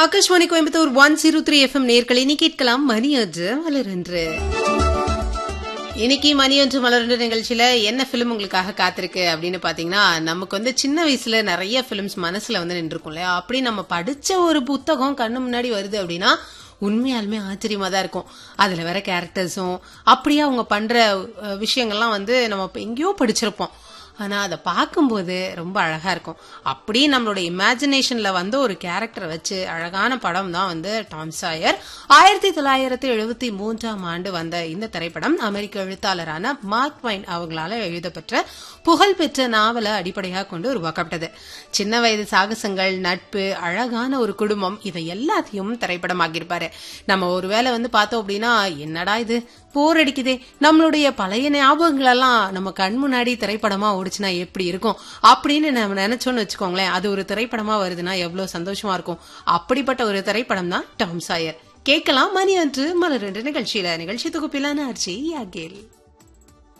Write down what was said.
Akashvani Coimbatore one zero three FM நேர்களை நீ கேட்கலாம் மணி அன்று மலரன்று இன்னைக்கு மணி ஒன்று மலர்ந்து நிகழ்ச்சியில என்ன ஃபிலிம் உங்களுக்காக காத்திருக்கு அப்படின்னு பாத்தீங்கன்னா நமக்கு வந்து சின்ன வயசுல நிறைய ஃபிலிம்ஸ் மனசுல வந்து நின்றுருக்கும் இல்லையா அப்படி நம்ம படிச்ச ஒரு புத்தகம் கண்ணு முன்னாடி வருது அப்படின்னா உண்மையாலுமே ஆச்சரியமா தான் இருக்கும் அதுல வர கேரக்டர்ஸும் அப்படியே அவங்க பண்ற அஹ், விஷயங்கள்லாம் வந்து நம்ம இப்ப எங்கேயோ படிச்சிருப்போம் ஆனா அதை பார்க்கும்போது ரொம்ப அழகா இருக்கும் அப்படி நம்மளோட இமேஜினேஷன்ல வந்து ஒரு கேரக்டரை வச்சு அழகான படம் தான் வந்து டாம் சாயர் ஆயிரத்தி தொள்ளாயிரத்தி எழுபத்தி மூன்றாம் ஆண்டு வந்த இந்த திரைப்படம் அமெரிக்க எழுத்தாளரான மார்க் வைன் அவங்களால எழுதப்பெற்ற புகழ்பெற்ற நாவலை அடிப்படையாக கொண்டு உருவாக்கப்பட்டது சின்ன வயது சாகசங்கள் நட்பு அழகான ஒரு குடும்பம் இதை எல்லாத்தையும் திரைப்படமாக்கியிருப்பாரு நம்ம ஒருவேளை வந்து பார்த்தோம் அப்படின்னா என்னடா இது போர் அடிக்குதே நம்மளுடைய பழைய ஞாபகங்கள் எல்லாம் நம்ம கண் முன்னாடி திரைப்படமா ஓடுச்சுன்னா எப்படி இருக்கும் அப்படின்னு நம்ம நினைச்சோம்னு வச்சுக்கோங்களேன் அது ஒரு திரைப்படமா வருதுன்னா எவ்வளவு சந்தோஷமா இருக்கும் அப்படிப்பட்ட ஒரு திரைப்படம் தான் டாம் சாயர் கேட்கலாம் மணி அன்று மலர் என்ற நிகழ்ச்சியில நிகழ்ச்சி தொகுப்பிலான அர்ச்சி யாகேல்